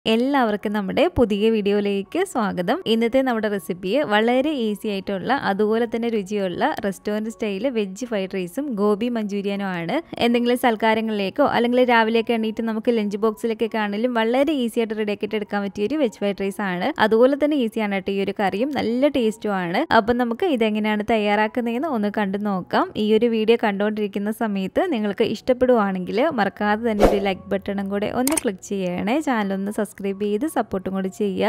എല്ലാവർക്കും നമ്മുടെ പുതിയ വീഡിയോയിലേക്ക് സ്വാഗതം ഇന്നത്തെ നമ്മുടെ റെസിപ്പി വളരെ ഈസി ആയിട്ടുള്ള അതുപോലെ തന്നെ രുചിയുള്ള റെസ്റ്റോറൻറ്റ് സ്റ്റൈൽ വെജ് ഫ്രൈഡ് റൈസും ഗോബി മഞ്ചൂരിയനും ആണ് എന്തെങ്കിലും സൽക്കാരങ്ങളിലേക്കോ അല്ലെങ്കിൽ രാവിലെയൊക്കെ എണീറ്റ് നമുക്ക് ലഞ്ച് ബോക്സിലേക്കൊക്കെ ആണെങ്കിലും വളരെ ഈസി ആയിട്ട് റെഡിയാക്കിയിട്ട് എടുക്കാൻ പറ്റിയ ഒരു വെജ് ഫ്രൈഡ് റൈസ് ആണ് അതുപോലെ തന്നെ ഈസിയാണ് കേട്ടോ ഈ ഒരു കറിയും നല്ല ടേസ്റ്റും ആണ് അപ്പം നമുക്ക് ഇതെങ്ങനെയാണ് തയ്യാറാക്കുന്നതെന്ന് ഒന്ന് കണ്ടു നോക്കാം ഈ ഒരു വീഡിയോ കണ്ടുകൊണ്ടിരിക്കുന്ന സമയത്ത് നിങ്ങൾക്ക് ഇഷ്ടപ്പെടുവാണെങ്കിൽ മറക്കാതെ തന്നെ ഒരു ലൈക്ക് ബട്ടണും കൂടെ ഒന്ന് ക്ലിക്ക് ചെയ്യണേ ചാനൽ ഒന്ന് സബ്സ്ക്രൈബ് ചെയ്ത് സപ്പോർട്ടും കൂടി ചെയ്യുക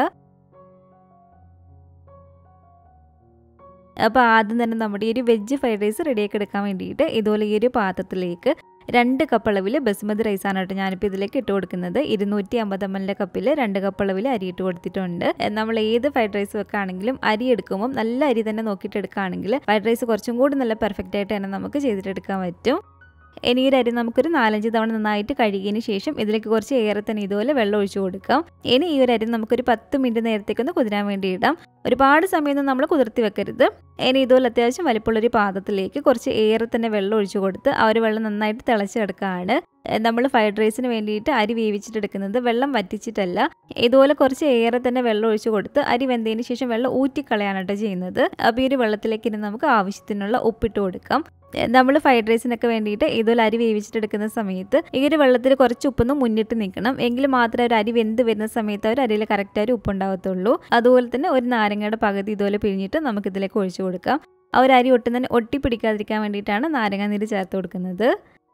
അപ്പോൾ ആദ്യം തന്നെ നമ്മുടെ ഈ ഒരു വെജ് ഫ്രൈഡ് റൈസ് റെഡിയാക്കി എടുക്കാൻ വേണ്ടിയിട്ട് ഇതുപോലെ ഈ ഒരു പാത്രത്തിലേക്ക് രണ്ട് കപ്പ് അളവിൽ ബസുമതി റൈസാണ് കേട്ടോ ഞാനിപ്പോൾ ഇതിലേക്ക് ഇട്ട് കൊടുക്കുന്നത് ഇരുന്നൂറ്റി അമ്പത് എം എല്ലിൻ്റെ കപ്പിൽ രണ്ട് കപ്പ് അളവിൽ അരി ഇട്ട് കൊടുത്തിട്ടുണ്ട് നമ്മൾ ഏത് ഫ്രൈഡ് റൈസ് വെക്കുകയാണെങ്കിലും അരി എടുക്കുമ്പോൾ നല്ല അരി തന്നെ നോക്കിയിട്ട് എടുക്കുകയാണെങ്കിൽ ഫ്രൈഡ് റൈസ് കുറച്ചും കൂടി നല്ല പെർഫെക്റ്റ് ആയിട്ട് തന്നെ നമുക്ക് ചെയ്തിട്ടെടുക്കാൻ പറ്റും ഇനി ഈ അരി നമുക്കൊരു നാലഞ്ച് തവണ നന്നായിട്ട് കഴുകിയതിന് ശേഷം ഇതിലേക്ക് കുറച്ച് ഏറെ തന്നെ ഇതുപോലെ വെള്ളം ഒഴിച്ചു കൊടുക്കാം ഇനി ഈ ഒരു അരി നമുക്കൊരു പത്ത് മിനിറ്റ് നേരത്തേക്കൊന്ന് കുതിരാൻ വേണ്ടി ഇടാം ഒരുപാട് സമയമൊന്നും നമ്മൾ കുതിർത്തി വെക്കരുത് ഇനി ഇതുപോലെ അത്യാവശ്യം വലിപ്പമുള്ളൊരു പാത്രത്തിലേക്ക് കുറച്ച് ഏറെ തന്നെ വെള്ളം ഒഴിച്ചു കൊടുത്ത് ആ ഒരു വെള്ളം നന്നായിട്ട് തിളച്ചെടുക്കുകയാണ് നമ്മൾ ഫ്രൈഡ് റൈസിന് വേണ്ടിയിട്ട് അരി വേവിച്ചിട്ടെടുക്കുന്നത് വെള്ളം വറ്റിച്ചിട്ടല്ല ഇതുപോലെ കുറച്ച് ഏറെ തന്നെ വെള്ളം ഒഴിച്ചു കൊടുത്ത് അരി വെന്തതിന് ശേഷം വെള്ളം ഊറ്റിക്കളയാണ് കേട്ടോ ചെയ്യുന്നത് അപ്പോൾ ഈ ഒരു വെള്ളത്തിലേക്ക് ഇനി നമുക്ക് ആവശ്യത്തിനുള്ള ഉപ്പിട്ട് കൊടുക്കാം നമ്മൾ ഫ്രൈഡ് റൈസിനൊക്കെ വേണ്ടിയിട്ട് ഇതുപോലെ അരി വേവിച്ചിട്ടെടുക്കുന്ന സമയത്ത് ഈ ഒരു വെള്ളത്തിൽ കുറച്ച് ഉപ്പൊന്ന് മുന്നിട്ട് നിൽക്കണം എങ്കിൽ മാത്രമേ ഒരു അരി വെന്ത് വരുന്ന സമയത്ത് ഒരു അരിയിൽ കറക്റ്റ് ഒരു ഉപ്പുണ്ടാവത്തുള്ളൂ അതുപോലെ തന്നെ ഒരു നാരങ്ങയുടെ പകുതി ഇതുപോലെ പിഴിഞ്ഞിട്ട് നമുക്ക് ഇതിലേക്ക് ഒഴിച്ചു കൊടുക്കാം ആ ഒരു അരി ഒട്ടും തന്നെ ഒട്ടി പിടിക്കാതിരിക്കാൻ വേണ്ടിയിട്ടാണ് നാരങ്ങ നീര് ചേർത്ത് കൊടുക്കുന്നത്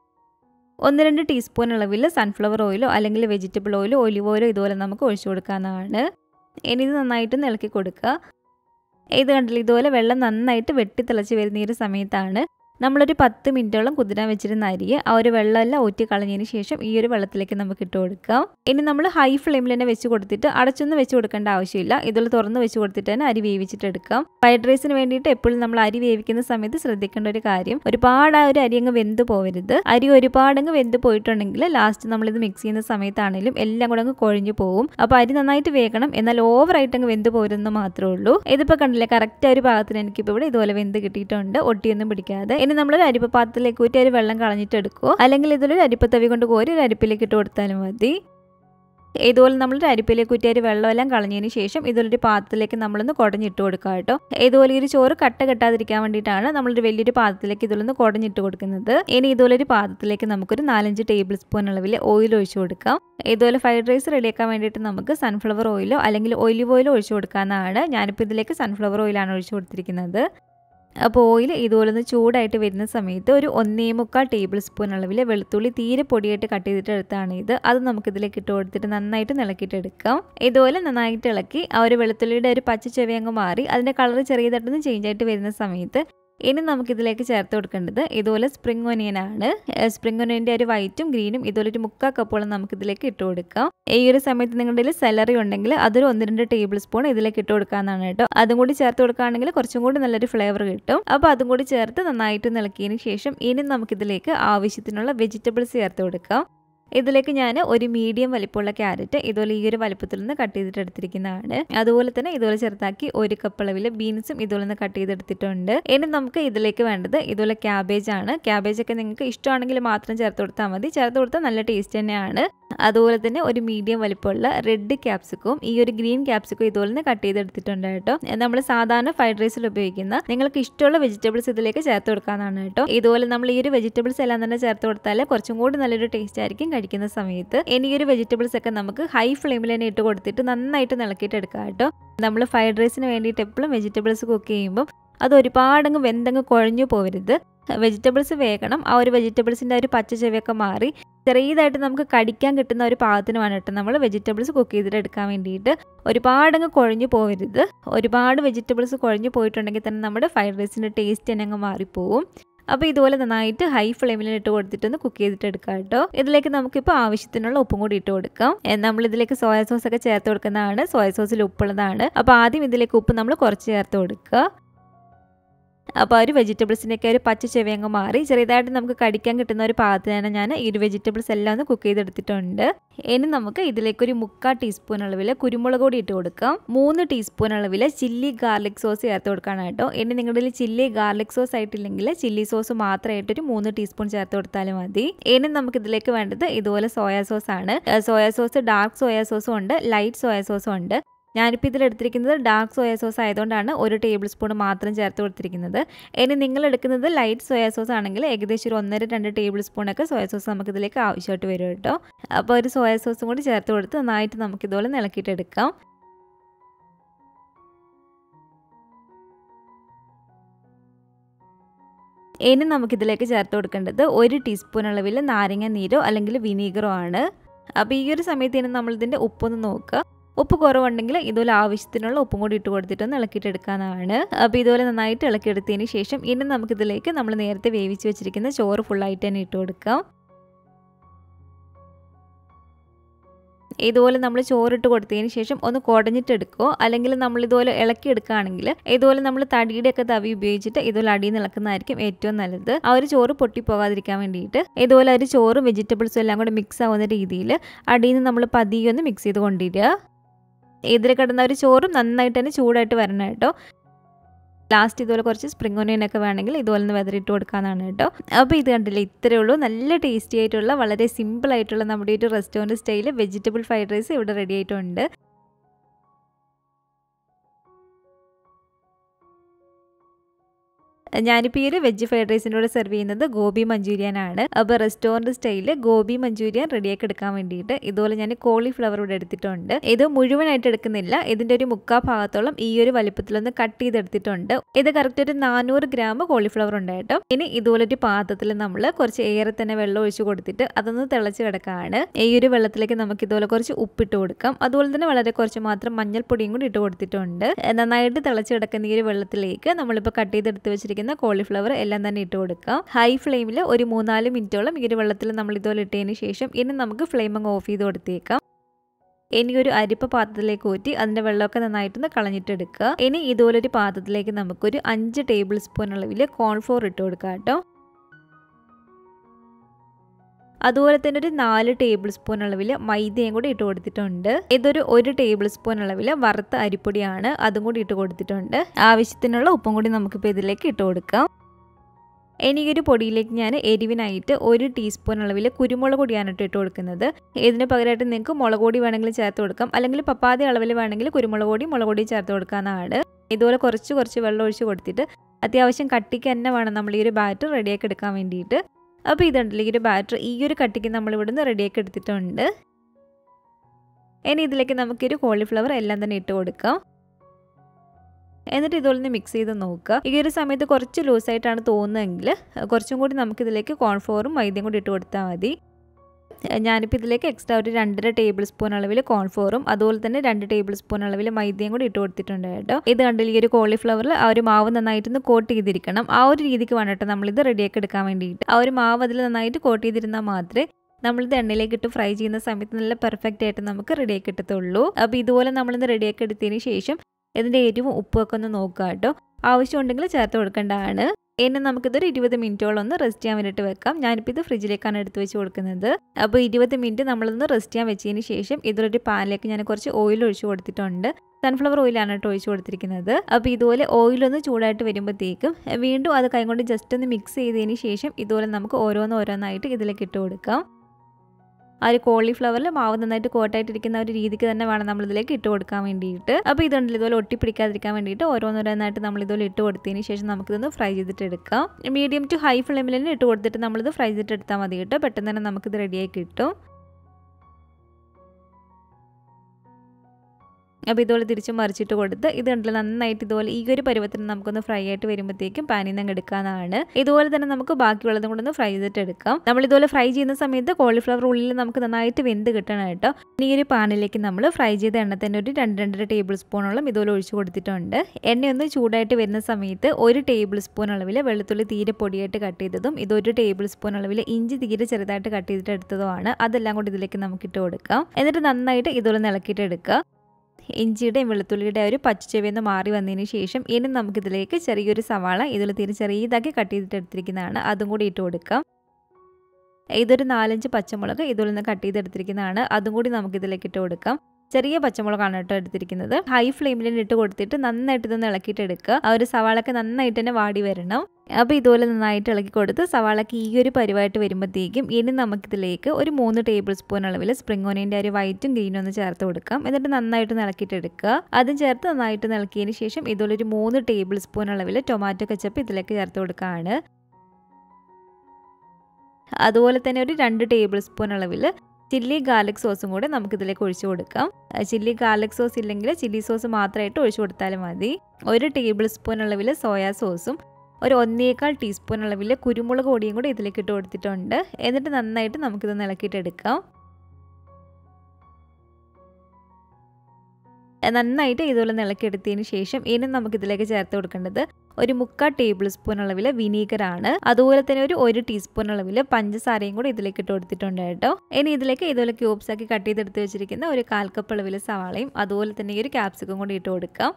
ഒന്ന് രണ്ട് ടീസ്പൂൺ അളവിൽ സൺഫ്ലവർ ഓയിലോ അല്ലെങ്കിൽ വെജിറ്റബിൾ ഓയിലോ ഒലിവ് ഓയിലോ ഇതുപോലെ നമുക്ക് ഒഴിച്ചു കൊടുക്കാവുന്നതാണ് ഇനി ഇത് നന്നായിട്ട് ഇളക്കി കൊടുക്കുക ഇത് കണ്ടില്ല ഇതുപോലെ വെള്ളം നന്നായിട്ട് വെട്ടി തിളച്ച് വരുന്ന ഈ ഒരു സമയത്താണ് നമ്മളൊരു പത്ത് മിനിറ്റോളം കുതിരാൻ വെച്ചിരുന്ന അരി ആ ഒരു വെള്ളമെല്ലാം ഊറ്റി കളഞ്ഞതിന് ശേഷം ഈ ഒരു വെള്ളത്തിലേക്ക് നമുക്ക് ഇട്ട് കൊടുക്കാം ഇനി നമ്മൾ ഹൈ ഫ്ലെയിമിൽ തന്നെ വെച്ച് കൊടുത്തിട്ട് അടച്ചൊന്നും വെച്ച് കൊടുക്കേണ്ട ആവശ്യമില്ല ഇതുപോലെ തുറന്ന് വെച്ച് കൊടുത്തിട്ട് തന്നെ അരി വേവിച്ചിട്ടെടുക്കാം ഫ്രൈഡ് റൈസിന് വേണ്ടിയിട്ട് എപ്പോഴും നമ്മൾ അരി വേവിക്കുന്ന സമയത്ത് ശ്രദ്ധിക്കേണ്ട ഒരു കാര്യം ഒരുപാട് ആ ഒരു അരി അങ്ങ് വെന്ത് പോകരുത് അരി ഒരുപാട് അങ്ങ് വെന്ത് പോയിട്ടുണ്ടെങ്കിൽ ലാസ്റ്റ് നമ്മളിത് മിക്സ് ചെയ്യുന്ന സമയത്താണെങ്കിലും എല്ലാം കൂടെ അങ്ങ് കുഴഞ്ഞു പോകും അപ്പോൾ അരി നന്നായിട്ട് വേഗണം എന്നാൽ ഓവറായിട്ട് അങ്ങ് വെന്ത് പോരുന്നത് മാത്രമേ ഉള്ളൂ ഇതിപ്പോൾ കണ്ടില്ലേ കറക്റ്റ് ആ ഒരു ഭാഗത്തിന് എനിക്കിപ്പോൾ ഇവിടെ ഇതുപോലെ വെന്ത് കിട്ടിയിട്ടുണ്ട് ഒട്ടിയൊന്നും പിടിക്കാതെ ഇനി നമ്മൾ അരിപ്പ പാത്രത്തിലേക്ക് ഊറ്റി ഒരു വെള്ളം കളഞ്ഞിട്ട് എടുക്കുമോ അല്ലെങ്കിൽ ഇതിലൊരു അരിപ്പത്തവി കൊണ്ട് കോരി ഒരു അരിപ്പിലേക്ക് ഇട്ട് കൊടുത്താലും മതി ഇതുപോലെ നമ്മൾ ഒരു അരിപ്പിലേക്ക് ഊറ്റി ഒരു വെള്ളമെല്ലാം കളഞ്ഞതിന് ശേഷം ഇതുപോലൊരു പാത്രത്തിലേക്ക് നമ്മളൊന്ന് കുടഞ്ഞിട്ട് കൊടുക്കുക കേട്ടോ ഇതുപോലെ ഒരു ചോറ് കട്ട കെട്ടാതിരിക്കാൻ വേണ്ടിയിട്ടാണ് നമ്മളൊരു വലിയൊരു പാത്രത്തിലേക്ക് ഇതുപോലെ കുടഞ്ഞിട്ട് കൊടുക്കുന്നത് ഇനി ഇതുപോലെ ഒരു പാത്രത്തിലേക്ക് നമുക്കൊരു നാലഞ്ച് ടേബിൾ സ്പൂൺ അളവിൽ ഓയിൽ ഒഴിച്ചു കൊടുക്കാം ഇതുപോലെ ഫ്രൈഡ് റൈസ് റെഡിയാക്കാൻ വേണ്ടിയിട്ട് നമുക്ക് സൺഫ്ലവർ ഓയിലോ അല്ലെങ്കിൽ ഒലിവ് ഓയിലോ ഒഴിച്ചു കൊടുക്കാവുന്നതാണ് ഞാനിപ്പോൾ ഇതിലേക്ക് സൺഫ്ലവർ ഓയിലാണ് ഒഴിച്ചു കൊടുത്തിരിക്കുന്നത് അപ്പോൾ ഓയിൽ ഇതുപോലെ ഒന്ന് ചൂടായിട്ട് വരുന്ന സമയത്ത് ഒരു ഒന്നേ മുക്കാൽ ടേബിൾ സ്പൂൺ അളവിൽ വെളുത്തുള്ളി തീരെ പൊടിയായിട്ട് കട്ട് ചെയ്തിട്ട് എടുത്താണ് ഇത് അത് നമുക്കിതിലേക്ക് ഇട്ട് കൊടുത്തിട്ട് നന്നായിട്ട് ഇളക്കിയിട്ട് എടുക്കാം ഇതുപോലെ നന്നായിട്ട് ഇളക്കി ആ ഒരു വെളുത്തുള്ളിയുടെ ഒരു പച്ച ചെവയങ്ങ് മാറി അതിൻ്റെ കളർ ചെറിയതായിട്ടൊന്ന് ചേഞ്ച് ആയിട്ട് വരുന്ന സമയത്ത് ഇനി നമുക്കിതിലേക്ക് ചേർത്ത് കൊടുക്കേണ്ടത് ഇതുപോലെ സ്പ്രിംഗ് ഒനിയനാണ് സ്പ്രിംഗ് ഒനിയൻ്റെ ഒരു വൈറ്റും ഗ്രീനും ഇതുപോലെ ഒരു മുക്കാൽ കപ്പോളം നമുക്കിതിലേക്ക് ഇട്ട് കൊടുക്കാം ഈ ഒരു സമയത്ത് നിങ്ങളുടെ കയ്യിൽ സെലറി ഉണ്ടെങ്കിൽ അതൊരു ഒന്ന് രണ്ട് ടേബിൾ സ്പൂൺ ഇതിലേക്ക് ഇട്ട് കൊടുക്കാമെന്നാണ് കേട്ടോ അതും കൂടി ചേർത്ത് കൊടുക്കുകയാണെങ്കിൽ കുറച്ചും കൂടി നല്ലൊരു ഫ്ലേവർ കിട്ടും അപ്പോൾ അതും കൂടി ചേർത്ത് നന്നായിട്ട് നിളക്കിയതിന് ശേഷം ഇനി നമുക്കിതിലേക്ക് ആവശ്യത്തിനുള്ള വെജിറ്റബിൾസ് ചേർത്ത് കൊടുക്കാം ഇതിലേക്ക് ഞാൻ ഒരു മീഡിയം വലിപ്പമുള്ള ക്യാരറ്റ് ഇതുപോലെ ഈ ഒരു വലിപ്പത്തിൽ നിന്ന് കട്ട് ചെയ്തിട്ട് എടുത്തിരിക്കുന്നതാണ് അതുപോലെ തന്നെ ഇതുപോലെ ചെറുതാക്കി ഒരു കപ്പ് അളവിൽ ബീൻസും ഇതുപോലെ നിന്ന് കട്ട് ചെയ്തെടുത്തിട്ടുണ്ട് ഇനി നമുക്ക് ഇതിലേക്ക് വേണ്ടത് ഇതുപോലെ ക്യാബേജ് ആണ് ക്യാബേജ് ഒക്കെ നിങ്ങൾക്ക് ഇഷ്ടമാണെങ്കിൽ മാത്രം ചേർത്ത് കൊടുത്താൽ മതി ചേർത്ത് കൊടുത്താൽ നല്ല ടേസ്റ്റ് തന്നെയാണ് അതുപോലെ തന്നെ ഒരു മീഡിയം വലിപ്പമുള്ള റെഡ് ക്യാപ്സിക്കും ഈ ഒരു ഗ്രീൻ ക്യാപ്സിക്കും ഇതുപോലെ തന്നെ കട്ട് ചെയ്തെടുത്തിട്ടുണ്ട് കേട്ടോ നമ്മൾ സാധാരണ ഫ്രൈഡ് റൈസിൽ ഉപയോഗിക്കുന്ന നിങ്ങൾക്ക് ഇഷ്ടമുള്ള വെജിറ്റബിൾസ് ഇതിലേക്ക് ചേർത്ത് കൊടുക്കാനാണ് കേട്ടോ ഇതുപോലെ നമ്മൾ ഈ ഒരു വെജിറ്റബിൾസ് എല്ലാം തന്നെ ചേർത്ത് കൊടുത്താൽ കുറച്ചും കൂടി നല്ലൊരു ടേസ്റ്റ് ആയിരിക്കും കഴിക്കുന്ന സമയത്ത് ഇനി ഈ ഒരു വെജിറ്റബിൾസ് ഒക്കെ നമുക്ക് ഹൈ ഫ്ലെയിമിൽ തന്നെ ഇട്ട് കൊടുത്തിട്ട് നന്നായിട്ട് നിളക്കിയിട്ട് എടുക്കാം കേട്ടോ നമ്മൾ ഫ്രൈഡ് റൈസിന് വേണ്ടിയിട്ട് എപ്പോഴും വെജിറ്റബിൾസ് കുക്ക് ചെയ്യുമ്പോൾ അത് ഒരുപാടങ്ങ് വെന്തങ്ങ് കുഴഞ്ഞു പോകരുത് വെജിറ്റബിൾസ് വേഗണം ആ ഒരു വെജിറ്റബിൾസിൻ്റെ ഒരു പച്ച ചെവിയൊക്കെ മാറി ചെറിയതായിട്ട് നമുക്ക് കടിക്കാൻ കിട്ടുന്ന ഒരു പാകത്തിനുമാണ് കേട്ടോ നമ്മൾ വെജിറ്റബിൾസ് കുക്ക് ചെയ്തിട്ട് എടുക്കാൻ വേണ്ടിയിട്ട് ഒരുപാടങ്ങ് കുഴഞ്ഞു പോകരുത് ഒരുപാട് വെജിറ്റബിൾസ് കുഴഞ്ഞു പോയിട്ടുണ്ടെങ്കിൽ തന്നെ നമ്മുടെ ഫ്രൈഡ് റൈസിൻ്റെ ടേസ്റ്റ് തന്നെ അങ്ങ് മാറിപ്പോവും അപ്പോൾ ഇതുപോലെ നന്നായിട്ട് ഹൈ ഫ്ലെയിമിൽ ഇട്ട് കൊടുത്തിട്ടൊന്ന് കുക്ക് ചെയ്തിട്ട് എടുക്കാം കേട്ടോ ഇതിലേക്ക് നമുക്കിപ്പോൾ ആവശ്യത്തിനുള്ള ഉപ്പും കൂടി ഇട്ട് കൊടുക്കാം നമ്മൾ ഇതിലേക്ക് സോയ സോസ് ഒക്കെ ചേർത്ത് കൊടുക്കുന്നതാണ് സോയ സോസിൽ ഉപ്പുള്ളതാണ് അപ്പോൾ ആദ്യം ഇതിലേക്ക് ഉപ്പ് നമ്മൾ കുറച്ച് ചേർത്ത് കൊടുക്കുക അപ്പോൾ ആ ഒരു വെജിറ്റബിൾസിൻ്റെയൊക്കെ ഒരു പച്ച ചെവയങ്ങ് മാറി ചെറുതായിട്ട് നമുക്ക് കടിക്കാൻ കിട്ടുന്ന ഒരു പാകത്തിനാണ് ഞാൻ ഈ ഒരു വെജിറ്റബിൾസ് എല്ലാം ഒന്ന് കുക്ക് ചെയ്തെടുത്തിട്ടുണ്ട് ഇനി നമുക്ക് ഇതിലേക്ക് ഒരു മുക്കാൽ ടീസ്പൂൺ അളവിൽ കുരുമുളക് പൊടി ഇട്ട് കൊടുക്കാം മൂന്ന് ടീസ്പൂൺ അളവിൽ ചില്ലി ഗാർലിക് സോസ് ചേർത്ത് കൊടുക്കണം കേട്ടോ ഇനി നിങ്ങളുടെ ചില്ലി ഗാർലിക് സോസ് ആയിട്ടില്ലെങ്കിൽ ചില്ലി സോസ് മാത്രമായിട്ട് ഒരു മൂന്ന് ടീസ്പൂൺ ചേർത്ത് കൊടുത്താലും മതി ഇനി നമുക്ക് ഇതിലേക്ക് വേണ്ടത് ഇതുപോലെ സോയാ സോസ് ആണ് സോയാ സോസ് ഡാർക്ക് സോയാ സോസും ഉണ്ട് ലൈറ്റ് സോയാ സോസും ഉണ്ട് ഞാനിപ്പോൾ ഇതിൽ എടുത്തിരിക്കുന്നത് ഡാർക്ക് സോയാ സോസ് ആയതുകൊണ്ടാണ് ഒരു ടേബിൾ സ്പൂൺ മാത്രം ചേർത്ത് കൊടുത്തിരിക്കുന്നത് ഇനി നിങ്ങൾ എടുക്കുന്നത് ലൈറ്റ് സോയാ സോസ് ആണെങ്കിൽ ഏകദേശം ഒരു ഒന്നര രണ്ട് ടേബിൾ സ്പൂണൊക്കെ സോയാ സോസ് നമുക്ക് ഇതിലേക്ക് ആവശ്യമായിട്ട് വരും കേട്ടോ അപ്പോൾ ഒരു സോയാ സോസും കൂടി ചേർത്ത് കൊടുത്ത് നന്നായിട്ട് നമുക്ക് ഇതുപോലെ ഇളക്കിയിട്ടെടുക്കാം ഇനി നമുക്കിതിലേക്ക് ചേർത്ത് കൊടുക്കേണ്ടത് ഒരു ടീസ്പൂൺ അളവിൽ നാരങ്ങ നീരോ അല്ലെങ്കിൽ വിനീഗറോ ആണ് അപ്പോൾ ഈ ഒരു സമയത്ത് ഇനി നമ്മളിതിൻ്റെ ഉപ്പൊന്ന് നോക്കുക ഉപ്പ് കുറവുണ്ടെങ്കിൽ ഇതുപോലെ ആവശ്യത്തിനുള്ള ഉപ്പും കൂടി ഇട്ട് കൊടുത്തിട്ടൊന്ന് ഇളക്കിയിട്ടെടുക്കാനാണ് അപ്പോൾ ഇതുപോലെ നന്നായിട്ട് ഇളക്കിയെടുത്തതിന് ശേഷം ഇനി നമുക്കിതിലേക്ക് നമ്മൾ നേരത്തെ വേവിച്ച് വെച്ചിരിക്കുന്ന ചോറ് ഫുള്ളായിട്ട് തന്നെ ഇട്ട് കൊടുക്കാം ഇതുപോലെ നമ്മൾ ചോറിട്ട് കൊടുത്തതിന് ശേഷം ഒന്ന് കുടഞ്ഞിട്ട് എടുക്കുമോ അല്ലെങ്കിൽ നമ്മൾ ഇതുപോലെ ഇളക്കി എടുക്കുകയാണെങ്കിൽ ഇതുപോലെ നമ്മൾ തടിയുടെ ഒക്കെ തവി ഉപയോഗിച്ചിട്ട് ഇതുപോലെ അടിയിൽ നിന്ന് ഇളക്കുന്നതായിരിക്കും ഏറ്റവും നല്ലത് ആ ഒരു ചോറ് പൊട്ടിപ്പോകാതിരിക്കാൻ വേണ്ടിയിട്ട് ഇതുപോലെ ഒരു ചോറും വെജിറ്റബിൾസും എല്ലാം കൂടെ മിക്സ് ആവുന്ന രീതിയിൽ അടിയിൽ നിന്ന് നമ്മൾ പതിയെ ഒന്ന് മിക്സ് ചെയ്ത് കൊണ്ടിരിക്കുക ഇതിൽ കിടന്ന ഒരു ചോറും നന്നായിട്ട് തന്നെ ചൂടായിട്ട് വരണം കേട്ടോ ലാസ്റ്റ് ഇതുപോലെ കുറച്ച് സ്പ്രിംഗ് ഒനിയനൊക്കെ വേണമെങ്കിൽ ഇതുപോലെ ഒന്ന് വെതറിട്ട് കൊടുക്കാനാണ് കേട്ടോ അപ്പോൾ ഇത് കണ്ടില്ലേ ഇത്രയേ ഉള്ളൂ നല്ല ടേസ്റ്റി ആയിട്ടുള്ള വളരെ സിമ്പിൾ ആയിട്ടുള്ള നമ്മുടെ ഒരു restaurant style vegetable fried rice ഇവിടെ റെഡി ആയിട്ടുണ്ട് ഞാനിപ്പോൾ ഈ ഒരു വെജ് ഫ്രൈഡ് റൈസിൻ്റെ കൂടെ സെർവ് ചെയ്യുന്നത് ഗോബി മഞ്ചൂരിയൻ ആണ് അപ്പോൾ റെസ്റ്റോറൻറ്റ് സ്റ്റൈലിൽ ഗോബി മഞ്ചൂരിയൻ റെഡിയാക്കി എടുക്കാൻ വേണ്ടിയിട്ട് ഇതുപോലെ ഞാൻ കോളിഫ്ലവർ ഇവിടെ എടുത്തിട്ടുണ്ട് ഇത് മുഴുവനായിട്ട് എടുക്കുന്നില്ല ഇതിൻ്റെ ഒരു മുക്കാ ഭാഗത്തോളം ഈ ഒരു വലിപ്പത്തിലൊന്ന് കട്ട് ചെയ്തെടുത്തിട്ടുണ്ട് ഇത് കറക്റ്റ് ഒരു നാനൂറ് ഗ്രാം കോളിഫ്ലവർ ഉണ്ട് കേട്ടോ ഇനി ഇതുപോലെ ഒരു പാത്രത്തിൽ നമ്മൾ കുറച്ച് ഏറെ തന്നെ വെള്ളം ഒഴിച്ച് കൊടുത്തിട്ട് അതൊന്ന് തിളച്ച് കിടക്കാണ് ഈ ഒരു വെള്ളത്തിലേക്ക് നമുക്ക് ഇതുപോലെ കുറച്ച് ഉപ്പിട്ട് കൊടുക്കാം അതുപോലെ തന്നെ വളരെ കുറച്ച് മാത്രം മഞ്ഞൾപ്പൊടിയും കൂടി ഇട്ട് കൊടുത്തിട്ടുണ്ട് നന്നായിട്ട് തിളച്ച് കിടക്കുന്ന ഈ ഒരു വെള്ളത്തിലേക്ക് നമ്മളിപ്പോൾ കട്ട് ചെയ്തെടുത്ത് വെച്ചിരിക്കുന്ന വെച്ചിരിക്കുന്ന കോളിഫ്ലവർ എല്ലാം തന്നെ ഇട്ട് കൊടുക്കാം ഹൈ ഫ്ലെയിമിൽ ഒരു മൂന്നാല് മിനിറ്റോളം ഈ ഒരു വെള്ളത്തിൽ നമ്മൾ ഇതുപോലെ ഇട്ടതിന് ശേഷം ഇനി നമുക്ക് ഫ്ലെയിം അങ്ങ് ഓഫ് ചെയ്ത് കൊടുത്തേക്കാം ഇനി ഒരു അരിപ്പ പാത്രത്തിലേക്ക് ഊറ്റി അതിൻ്റെ വെള്ളമൊക്കെ നന്നായിട്ടൊന്ന് കളഞ്ഞിട്ടെടുക്കുക ഇനി ഇതുപോലൊരു പാത്രത്തിലേക്ക് നമുക്കൊരു അഞ്ച് ടേബിൾ സ്പൂൺ അളവിൽ കോൺഫ്ലോർ ഇട്ട് കൊടുക്കാം കേട്ടോ അതുപോലെ തന്നെ ഒരു നാല് ടേബിൾ സ്പൂൺ അളവിൽ മൈദയും കൂടി ഇട്ട് കൊടുത്തിട്ടുണ്ട് ഇതൊരു ഒരു ടേബിൾ സ്പൂൺ അളവിൽ വറുത്ത അരിപ്പൊടിയാണ് അതും കൂടി ഇട്ട് കൊടുത്തിട്ടുണ്ട് ആവശ്യത്തിനുള്ള ഉപ്പും കൂടി നമുക്കിപ്പോൾ ഇതിലേക്ക് ഇട്ട് കൊടുക്കാം ഇനി ഒരു പൊടിയിലേക്ക് ഞാൻ എരിവിനായിട്ട് ഒരു ടീസ്പൂൺ അളവിൽ കുരുമുളക് പൊടിയാണ് ഇട്ട് കൊടുക്കുന്നത് ഇതിന് പകരമായിട്ട് നിങ്ങൾക്ക് മുളക് പൊടി വേണമെങ്കിൽ ചേർത്ത് കൊടുക്കാം അല്ലെങ്കിൽ പപ്പാതി അളവിൽ വേണമെങ്കിൽ കുരുമുളക് പൊടി മുളക് പൊടി ചേർത്ത് കൊടുക്കാവുന്നതാണ് ഇതുപോലെ കുറച്ച് കുറച്ച് വെള്ളം ഒഴിച്ച് കൊടുത്തിട്ട് അത്യാവശ്യം കട്ടിക്ക് തന്നെ വേണം നമ്മൾ ഈ ഒരു ബാറ്റർ റെഡിയാക്കി എടുക്കാൻ വേണ്ടിയിട്ട് അപ്പോൾ ഇതുണ്ടല്ലോ ഈ ഒരു ബാറ്റർ ഈ ഒരു കട്ടിക്ക് നമ്മൾ ഇവിടുന്ന് റെഡിയാക്കി എടുത്തിട്ടുണ്ട് ഇനി ഇതിലേക്ക് നമുക്കൊരു കോളിഫ്ലവർ എല്ലാം തന്നെ ഇട്ട് കൊടുക്കാം എന്നിട്ട് ഇതുപോലെ മിക്സ് ചെയ്ത് നോക്കുക ഈ ഒരു സമയത്ത് കുറച്ച് ലൂസായിട്ടാണ് തോന്നുന്നതെങ്കിൽ കുറച്ചും കൂടി നമുക്കിതിലേക്ക് കോൺഫ്ലോറും മൈദയും കൂടി ഇട്ട് കൊടുത്താൽ മതി ഞാനിപ്പോൾ ഇതിലേക്ക് എക്സ്ട്രാ ഒരു രണ്ടര ടേബിൾ സ്പൂൺ അളവിൽ കോൺഫ്ലോറും അതുപോലെ തന്നെ രണ്ട് ടേബിൾ സ്പൂൺ അളവിൽ മൈദയും കൂടി ഇട്ട് കൊടുത്തിട്ടുണ്ട് കേട്ടോ ഇത് കണ്ടില്ല ഈ ഒരു കോളിഫ്ലവറിൽ ആ ഒരു മാവ് നന്നായിട്ടൊന്ന് കോട്ട് ചെയ്തിരിക്കണം ആ ഒരു രീതിക്ക് വേണം കേട്ടോ നമ്മളിത് റെഡിയാക്കി എടുക്കാൻ വേണ്ടിയിട്ട് ആ ഒരു മാവ് അതിൽ നന്നായിട്ട് കോട്ട് ചെയ്തിരുന്നാൽ മാത്രമേ നമ്മളിത് എണ്ണയിലേക്ക് ഇട്ട് ഫ്രൈ ചെയ്യുന്ന സമയത്ത് നല്ല പെർഫെക്റ്റ് ആയിട്ട് നമുക്ക് റെഡിയാക്കി കിട്ടത്തുള്ളൂ അപ്പോൾ ഇതുപോലെ നമ്മളിത് റെഡിയാക്കി എടുത്തതിന് ശേഷം ഇതിൻ്റെ എരിവും ഉപ്പും ഒക്കെ ഒന്ന് നോക്കുക കേട്ടോ ആവശ്യമുണ്ടെങ്കിൽ ചേർത്ത് കൊടുക്കേണ്ടതാണ് ഇനി നമുക്കിതൊരു ഇരുപത് മിനിറ്റോളം ഒന്ന് റെസ്റ്റ് ചെയ്യാൻ വേണ്ടിയിട്ട് വെക്കാം ഞാനിപ്പോൾ ഇത് ഫ്രിഡ്ജിലേക്കാണ് എടുത്ത് വെച്ച് കൊടുക്കുന്നത് അപ്പോൾ ഇരുപത് മിനിറ്റ് നമ്മളൊന്ന് റെസ്റ്റ് ചെയ്യാൻ വെച്ചതിന് ശേഷം ഇതിലൊരു പാനിലേക്ക് ഞാൻ കുറച്ച് ഓയിൽ ഒഴിച്ച് കൊടുത്തിട്ടുണ്ട് സൺഫ്ലവർ ഓയിലാണ് കേട്ടോ ഒഴിച്ച് കൊടുത്തിരിക്കുന്നത് അപ്പോൾ ഇതുപോലെ ഓയിലൊന്ന് ചൂടായിട്ട് വരുമ്പോഴത്തേക്കും വീണ്ടും അത് കൈകൊണ്ട് ജസ്റ്റ് ഒന്ന് മിക്സ് ചെയ്തതിന് ശേഷം ഇതുപോലെ നമുക്ക് ഓരോന്ന് ഓരോന്നായിട്ട് ഇതിലേക്ക് ഇട്ട് കൊടുക്കാം ആ ഒരു കോളിഫ്ലവറിൽ മാവ് നന്നായിട്ട് കോട്ടായിട്ടിരിക്കുന്ന ഒരു രീതിക്ക് തന്നെ വേണം നമ്മൾ ഇതിലേക്ക് ഇട്ട് കൊടുക്കാൻ വേണ്ടിയിട്ട് അപ്പോൾ ഇതുണ്ടല്ലോ ഇതുപോലെ ഒട്ടിപ്പിടിക്കാതിരിക്കാൻ വേണ്ടിയിട്ട് ഓരോന്നോരോന്നായിട്ട് നമ്മൾ ഇതുപോലെ ഇട്ട് കൊടുത്തതിന് ശേഷം നമുക്കിതൊന്ന് ഫ്രൈ ചെയ്തിട്ട് എടുക്കാം മീഡിയം ടു ഹൈ ഫ്ലെയിമിൽ തന്നെ ഇട്ട് കൊടുത്തിട്ട് നമ്മളിത് ഫ്രൈ ചെയ്തിട്ട് എടുത്താൽ മതി കേട്ടോ പെട്ടെന്ന് തന്നെ നമുക്കിത് റെഡിയായി കിട്ടും അപ്പോൾ ഇതുപോലെ തിരിച്ച് മറിച്ചിട്ട് കൊടുത്ത് ഇത് കണ്ടില്ല നന്നായിട്ട് ഇതുപോലെ ഈ ഒരു പരുവത്തിന് നമുക്കൊന്ന് ഫ്രൈ ആയിട്ട് വരുമ്പോഴത്തേക്കും പാനിൽ നിന്ന് എടുക്കാനാണ് ഇതുപോലെ തന്നെ നമുക്ക് ബാക്കിയുള്ളതും കൂടെ ഒന്ന് ഫ്രൈ ചെയ്തിട്ട് എടുക്കാം നമ്മൾ ഇതുപോലെ ഫ്രൈ ചെയ്യുന്ന സമയത്ത് കോളിഫ്ലവർ ഉള്ളിൽ നമുക്ക് നന്നായിട്ട് വെന്ത് കിട്ടണം കേട്ടോ ഇനി ഈ ഒരു പാനിലേക്ക് നമ്മൾ ഫ്രൈ ചെയ്ത എണ്ണ തന്നെ ഒരു രണ്ട് രണ്ടര ടേബിൾ സ്പൂണോളം ഇതുപോലെ ഒഴിച്ച് കൊടുത്തിട്ടുണ്ട് എണ്ണയൊന്ന് ചൂടായിട്ട് വരുന്ന സമയത്ത് ഒരു ടേബിൾ സ്പൂൺ അളവിൽ വെളുത്തുള്ളി തീരെ പൊടിയായിട്ട് കട്ട് ചെയ്തതും ഇതൊരു ടേബിൾ സ്പൂൺ അളവിൽ ഇഞ്ചി തീരെ ചെറുതായിട്ട് കട്ട് ചെയ്തിട്ട് എടുത്തതുമാണ് അതെല്ലാം കൂടി ഇതിലേക്ക് നമുക്ക് ഇട്ട് കൊടുക്കാം എന്നിട്ട് നന്നായിട്ട് ഇതുപോലെ ഇളക്കിയിട്ട് എടുക്കുക ഇഞ്ചിയുടെയും വെളുത്തുള്ളിയുടെ ഒരു പച്ചച്ചെവിന്ന് മാറി വന്നതിന് ശേഷം ഇനി നമുക്കിതിലേക്ക് ചെറിയൊരു സവാള ഇതിൽ തീരെ ചെറിയതാക്കി കട്ട് ചെയ്തിട്ട് എടുത്തിരിക്കുന്നതാണ് അതും കൂടി ഇട്ട് കൊടുക്കാം ഇതൊരു നാലഞ്ച് പച്ചമുളക് ഇതിൽ നിന്ന് കട്ട് ചെയ്തെടുത്തിരിക്കുന്നതാണ് അതും കൂടി നമുക്കിതിലേക്ക് ഇട്ട് കൊടുക്കാം ചെറിയ പച്ചമുളകാണ് കേട്ടോ എടുത്തിരിക്കുന്നത് ഹൈ ഫ്ലെയിമിൽ ഇട്ട് കൊടുത്തിട്ട് നന്നായിട്ട് ഇതൊന്ന് ഇളക്കിയിട്ട് എടുക്കുക ആ ഒരു സവാളൊക്കെ നന്നായിട്ട് തന്നെ വാടി വരണം അപ്പോൾ ഇതുപോലെ നന്നായിട്ട് ഇളക്കി കൊടുത്ത് സവാളക്ക് ഈ ഒരു പരിവായിട്ട് വരുമ്പോഴത്തേക്കും ഇനി നമുക്കിതിലേക്ക് ഒരു മൂന്ന് ടേബിൾ സ്പൂൺ അളവിൽ സ്പ്രിംഗ് ഓനിയൻ്റെ ഒരു വൈറ്റും ഗ്രീനും ഒന്ന് ചേർത്ത് കൊടുക്കാം എന്നിട്ട് നന്നായിട്ട് ഇളക്കിയിട്ട് എടുക്കുക അതും ചേർത്ത് നന്നായിട്ട് ഇളക്കിയതിന് ശേഷം ഇതുപോലെ ഒരു മൂന്ന് ടേബിൾ സ്പൂൺ അളവിൽ ടൊമാറ്റോ കച്ചപ്പ് ഇതിലേക്ക് ചേർത്ത് കൊടുക്കുകയാണ് അതുപോലെ തന്നെ ഒരു രണ്ട് ടേബിൾ സ്പൂൺ അളവിൽ ചില്ലി ഗാർലിക് സോസും കൂടെ നമുക്കിതിലേക്ക് ഒഴിച്ചു കൊടുക്കാം ചില്ലി ഗാർലിക് സോസ് ഇല്ലെങ്കിൽ ചില്ലി സോസ് മാത്രമായിട്ട് ഒഴിച്ചു കൊടുത്താലും മതി ഒരു ടേബിൾ സ്പൂൺ അളവിൽ സോയാ സോസും ഒരു ഒന്നേക്കാൾ ടീസ്പൂൺ അളവിൽ കുരുമുളക് പൊടിയും കൂടി ഇതിലേക്ക് ഇട്ട് കൊടുത്തിട്ടുണ്ട് എന്നിട്ട് നന്നായിട്ട് നമുക്കിത് ഇളക്കിയിട്ടെടുക്കാം നന്നായിട്ട് ഇതുപോലെ ഇളക്കിയെടുത്തതിന് ശേഷം ഇനി നമുക്കിതിലേക്ക് ചേർത്ത് കൊടുക്കേണ്ടത് ഒരു മുക്കാൽ ടേബിൾ സ്പൂൺ അളവിൽ വിനീഗറാണ് അതുപോലെ തന്നെ ഒരു ഒരു ടീസ്പൂൺ അളവിൽ പഞ്ചസാരയും കൂടി ഇതിലേക്ക് ഇട്ട് കൊടുത്തിട്ടുണ്ട് കേട്ടോ ഇനി ഇതിലേക്ക് ഇതുപോലെ ക്യൂബ്സ് ആക്കി കട്ട് ചെയ്തെടുത്ത് വെച്ചിരിക്കുന്ന ഒരു കാൽ കപ്പ് അളവിൽ സവാളയും അതുപോലെ തന്നെ ഈ ഒരു ക്യാപ്സിക്കും കൂടി ഇട്ട് കൊടുക്കാം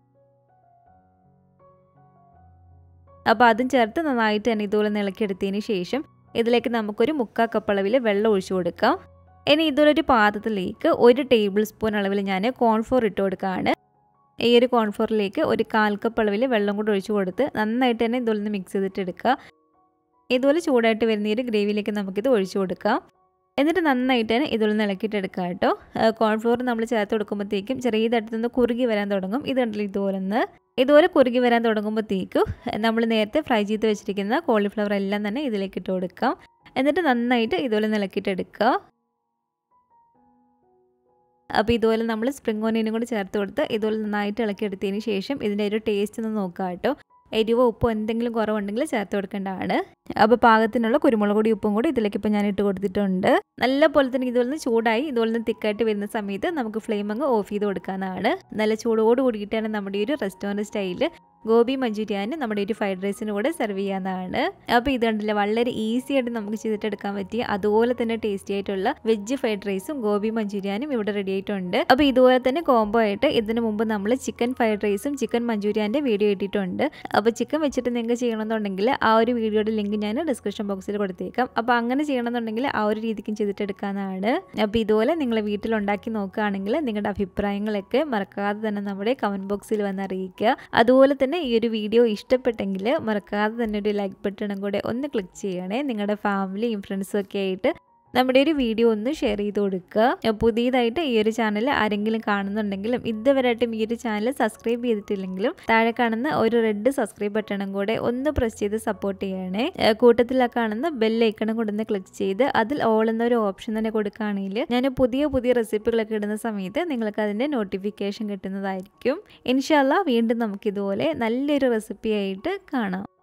അപ്പോൾ അതും ചേർത്ത് നന്നായിട്ട് തന്നെ ഇതുപോലെ ഇളക്കിയെടുത്തതിന് ശേഷം ഇതിലേക്ക് നമുക്കൊരു മുക്കാൽ കപ്പ് അളവിൽ വെള്ളം ഒഴിച്ചു കൊടുക്കാം ഇനി ഇതുപോലൊരു പാത്രത്തിലേക്ക് ഒരു ടേബിൾ സ്പൂൺ അളവിൽ ഞാൻ കോൺഫ്ലോർ ഇട്ട് കൊടുക്കുകയാണ് ഈ ഒരു കോൺഫ്ലോറിലേക്ക് ഒരു കാൽ കപ്പ് അളവിൽ വെള്ളം കൂടി ഒഴിച്ചു കൊടുത്ത് നന്നായിട്ട് തന്നെ ഇതുപോലെ നിന്ന് മിക്സ് ചെയ്തിട്ട് എടുക്കുക ഇതുപോലെ ചൂടായിട്ട് വരുന്ന ഈ ഒരു ഗ്രേവിയിലേക്ക് നമുക്കിത് ഒഴിച്ചു കൊടുക്കാം എന്നിട്ട് നന്നായിട്ട് തന്നെ ഇതുപോലെ നിന്ന് ഇളക്കിയിട്ട് എടുക്കുക കേട്ടോ കോൺഫ്ലോർ നമ്മൾ ചേർത്ത് കൊടുക്കുമ്പോഴത്തേക്കും ചെറിയതായിട്ട് നിന്ന് കുറുകി വരാൻ തുടങ്ങും ഇത് കണ്ടില്ല ഇതുപോലെ നിന്ന് ഇതുപോലെ കുറുകി വരാൻ തുടങ്ങുമ്പോഴത്തേക്കും നമ്മൾ നേരത്തെ ഫ്രൈ ചെയ്ത് വെച്ചിരിക്കുന്ന കോളിഫ്ലവർ എല്ലാം തന്നെ ഇതിലേക്ക് ഇട്ട് കൊടുക്കാം എന്നിട്ട് നന്നായിട്ട് ഇതുപോലെ ഇളക്കിയിട്ട് എടുക്കുക അപ്പോൾ ഇതുപോലെ നമ്മൾ സ്പ്രിംഗ് ഓനിയനും കൂടി ചേർത്ത് കൊടുത്ത് ഇതുപോലെ നന്നായിട്ട് ഇളക്കിയെടുത്തതിന് ശേഷം ഇതിൻ്റെ ഒരു ടേസ്റ്റ് ഒന്ന് നോക്കുക കേട്ടോ എരിവോ ഉപ്പോ എന്തെങ്കിലും കുറവുണ്ടെങ്കിൽ ചേർത്ത് കൊടുക്കേണ്ടതാണ് അപ്പോൾ പാകത്തിനുള്ള കുരുമുളക് പൊടി ഉപ്പും കൂടി ഇതിലേക്ക് ഇപ്പോൾ ഞാൻ ഇട്ട് കൊടുത്തിട്ടുണ്ട് നല്ല പോലെ തന്നെ ഇതുപോലെ നിന്ന് ചൂടായി ഇതുപോലെ നിന്ന് തിക്കായിട്ട് വരുന്ന സമയത്ത് നമുക്ക് ഫ്ലെയിം അങ്ങ് ഓഫ് ചെയ്ത് കൊടുക്കാനാണ് നല്ല ചൂടോട് കൂടിയിട്ടാണ് നമ്മുടെ ഈ ഒരു റെസ്റ്റോറൻറ്റ് സ്റ്റൈലിൽ ഗോബി മഞ്ചൂരിയാൻ നമ്മുടെ ഒരു ഫ്രൈഡ് റൈസിന് കൂടെ സെർവ് ചെയ്യാവുന്നതാണ് അപ്പോൾ ഇത് കണ്ടില്ല വളരെ ഈസി ആയിട്ട് നമുക്ക് ചെയ്തിട്ടെടുക്കാൻ പറ്റിയ അതുപോലെ തന്നെ ടേസ്റ്റി ആയിട്ടുള്ള വെജ് ഫ്രൈഡ് റൈസും ഗോബി മഞ്ചൂരിയാനും ഇവിടെ റെഡി ആയിട്ടുണ്ട് അപ്പോൾ ഇതുപോലെ തന്നെ കോംബോ ആയിട്ട് ഇതിന് മുമ്പ് നമ്മൾ ചിക്കൻ ഫ്രൈഡ് റൈസും ചിക്കൻ മഞ്ചൂരിയാൻ്റെ വീഡിയോ ഇട്ടിട്ടുണ്ട് അപ്പോൾ ചിക്കൻ വെച്ചിട്ട് നിങ്ങൾക്ക് ചെയ്യണമെന്നുണ്ടെങ്കിൽ ആ ഒരു വീഡിയോയുടെ ലിങ്ക് ഞാൻ ഡിസ്ക്രിപ്ഷൻ ബോക്സിൽ കൊടുത്തേക്കാം അപ്പോൾ അങ്ങനെ ചെയ്യണമെന്നുണ്ടെങ്കിൽ ആ ഒരു രീതിക്കും ചെയ്തിട്ടെടുക്കാനാണ് അപ്പോൾ ഇതുപോലെ നിങ്ങൾ വീട്ടിലുണ്ടാക്കി നോക്കുകയാണെങ്കിൽ നിങ്ങളുടെ അഭിപ്രായങ്ങളൊക്കെ മറക്കാതെ തന്നെ നമ്മുടെ കമൻറ്റ് ബോക്സിൽ വന്ന് അറിയിക്കുക അതുപോലെ തന്നെ ഈ ഒരു വീഡിയോ ഇഷ്ടപ്പെട്ടെങ്കിൽ മറക്കാതെ തന്നെ ഒരു ലൈക്ക് ബട്ടണും കൂടെ ഒന്ന് ക്ലിക്ക് ചെയ്യണേ നിങ്ങളുടെ ഫാമിലിയും ഫ്രണ്ട്സും ഒക്കെ ആയിട്ട് നമ്മുടെ ഒരു വീഡിയോ ഒന്ന് ഷെയർ ചെയ്ത് കൊടുക്കുക പുതിയതായിട്ട് ഈ ഒരു ചാനൽ ആരെങ്കിലും കാണുന്നുണ്ടെങ്കിലും ഇതുവരെയായിട്ടും ഈ ഒരു ചാനൽ സബ്സ്ക്രൈബ് ചെയ്തിട്ടില്ലെങ്കിലും താഴെ കാണുന്ന ഒരു റെഡ് സബ്സ്ക്രൈബ് ബട്ടണും കൂടെ ഒന്ന് പ്രസ് ചെയ്ത് സപ്പോർട്ട് ചെയ്യണേ കൂട്ടത്തിൽ ആ കാണുന്ന ബെല്ലൈക്കണും കൂടെ ഒന്ന് ക്ലിക്ക് ചെയ്ത് അതിൽ ഓൾ എന്ന ഒരു ഓപ്ഷൻ തന്നെ കൊടുക്കുകയാണെങ്കിൽ ഞാൻ പുതിയ പുതിയ റെസിപ്പികളൊക്കെ ഇടുന്ന സമയത്ത് നിങ്ങൾക്ക് അതിൻ്റെ നോട്ടിഫിക്കേഷൻ കിട്ടുന്നതായിരിക്കും ഇൻഷാല്ല വീണ്ടും നമുക്കിതുപോലെ നല്ലൊരു റെസിപ്പി ആയിട്ട് കാണാം